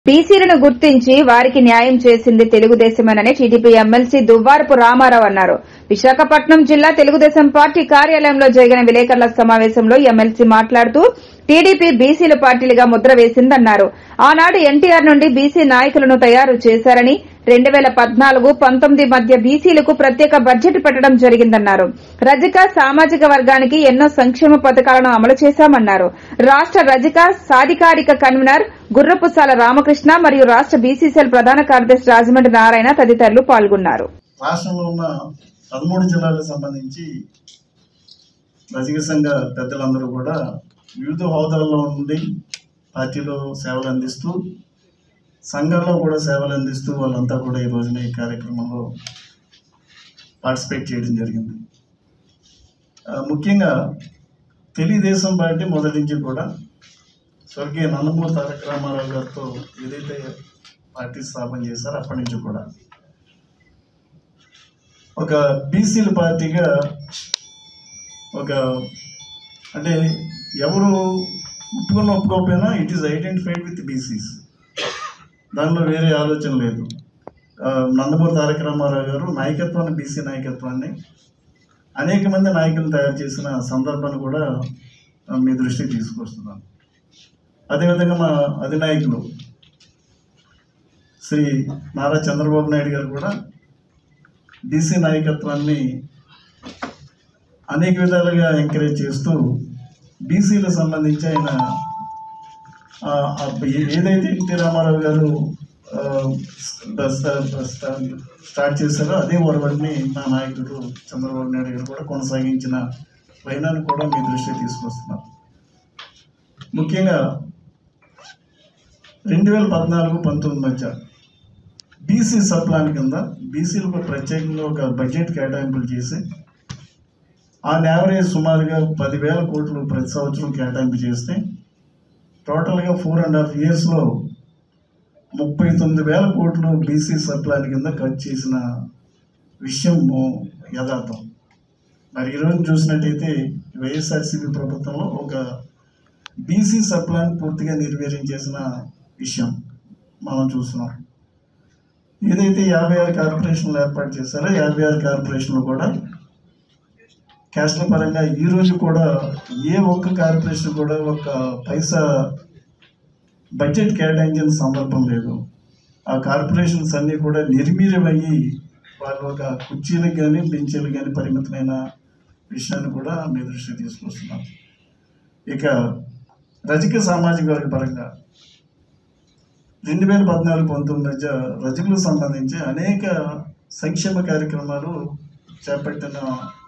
బీసీలను గుర్తించి వారికి న్యాయం చేసింది తెలుగుదేశమేనని టీడీపీ ఎమ్మెల్సీ దువ్వారపు రామారావు అన్నారు విశాఖపట్నం జిల్లా తెలుగుదేశం పార్టీ కార్యాలయంలో జరిగిన విలేకరుల సమావేశంలో ఎమ్మెల్సీ మాట్లాడుతూ టీడీపీ బీసీల పార్టీలుగా ముద్ర వేసిందన్నారు ఆనాడు ఎన్టీఆర్ నుండి బీసీ నాయకులను తయారు చేశారని రెండు వేల పద్నాలుగు పంతొమ్మిది మధ్య బీసీలకు ప్రత్యేక బడ్జెట్ పెట్టడం జరిగిందన్నారు రజక సామాజిక వర్గానికి ఎన్నో సంక్షేమ పథకాలను అమలు చేశామన్నారు రాష్ట రజక సాధికారిక కన్వీనర్ గుర్రపుసాల రామకృష్ణ మరియు రాష్ట బీసీసీఎల్ ప్రధాన కార్యదర్శి రాజమండ్రి నారాయణ తదితరులు పాల్గొన్నారు రాష్ట్రంలో ఉన్న పదమూడు జిల్లాలకు సంబంధించి రజక సంఘ పెద్దలందరూ కూడా వివిధ హోదాల్లో ఉండి పార్టీలో సేవలు అందిస్తూ సంఘాల్లో కూడా సేవలు అందిస్తూ వాళ్ళంతా కూడా ఈ రోజున ఈ కార్యక్రమంలో పార్టిసిపేట్ చేయడం జరిగింది ఆ, ముఖ్యంగా తెలుగుదేశం పార్టీ మొదటి నుంచి కూడా స్వర్గీయ నందమూరి తారక రామారావు గారితో ఏదైతే పార్టీ స్థాపన చేశారో అప్పటి నుంచి కూడా ఒక బీసీల పార్టీగా ఒక అంటే ఎవరు ఒప్పుకున్న ఒప్పుకోకపోయినా it is identified with BCs దానిలో వేరే ఆలోచన లేదు ఆ, నందమూరి తారక రామారావు గారు నాయకత్వాన్ని బీసీ నాయకత్వాన్ని అనేక మంది నాయకులు తయారు చేసిన సందర్భాన్ని కూడా ఆ, మీ దృష్టికి తీసుకొస్తున్నాను అదేవిధంగా మా అధినాయకులు శ్రీ నారా చంద్రబాబు నాయుడు గారు కూడా బీసీ నాయకత్వాన్ని అనేక విధాలుగా ఎంకరేజ్ చేస్తూ బీసీలకు సంబంధించి ఆయన ఆ, ఆ ఏ- ఏదైతే ఎన్టీ రామారావు గారు ఆ, స్ట- స్ట- స్ట- స్టార్ట్ చేశారో అదే ఒరవడిని నా నాయకుడు చంద్రబాబు నాయుడు గారు కూడా కొనసాగించిన వైనాన్ని కూడా మీ దృష్టికి తీసుకొస్తున్నారు ముఖ్యంగా రెండు వేల పద్నాలుగు పంతొమ్మిది మధ్య బీసీ సప్లాన్ కింద బీసీలకు ప్రత్యేకంగా ఒక బడ్జెట్ కేటాయింపులు చేసి ఆ యావరేజ్ సుమారుగా పదివేల కోట్లు ప్రతి సంవత్సరం కేటాయింపు చేస్తే టోటల్గా ఫోర్ అండ్ హాఫ్ ఇయర్స్లో ముప్పై తొమ్మిది వేల కోట్లు బీసీ సప్లాన్ కింద ఖర్చు చేసిన విషయం యథార్థం మరి ఈరోజు చూసినట్టయితే వైఎస్ఆర్సీపీ ప్రభుత్వంలో ఒక బీసీ సప్లాన్ పూర్తిగా నిర్వీర్యం చేసిన విషయం మనం చూస్తున్నాం ఏదైతే యాభై ఆరు కార్పొరేషన్లు ఏర్పాటు చేశారో యాభై ఆరు కార్పొరేషన్లు కూడా క్యాస్ట్ల పరంగా ఈ రోజు కూడా ఏ ఒక్క కార్పొరేషన్ కూడా ఒక పైసా బడ్జెట్ కేటాయించిన సందర్భం లేదు ఆ కార్పొరేషన్స్ అన్నీ కూడా నిర్మీర్యమయ్యి వాళ్ళు ఒక కుర్చీలకు కానీ బెంచీలకు కానీ పరిమితమైన విషయాన్ని కూడా మీ దృష్టికి తీసుకొస్తున్నాం ఇక రజక సామాజిక వర్గ పరంగా రెండు వేల పద్నాలుగు పంతొమ్మిది మధ్య రజకులకు సంబంధించి అనేక సంక్షేమ కార్యక్రమాలు చేపట్టిన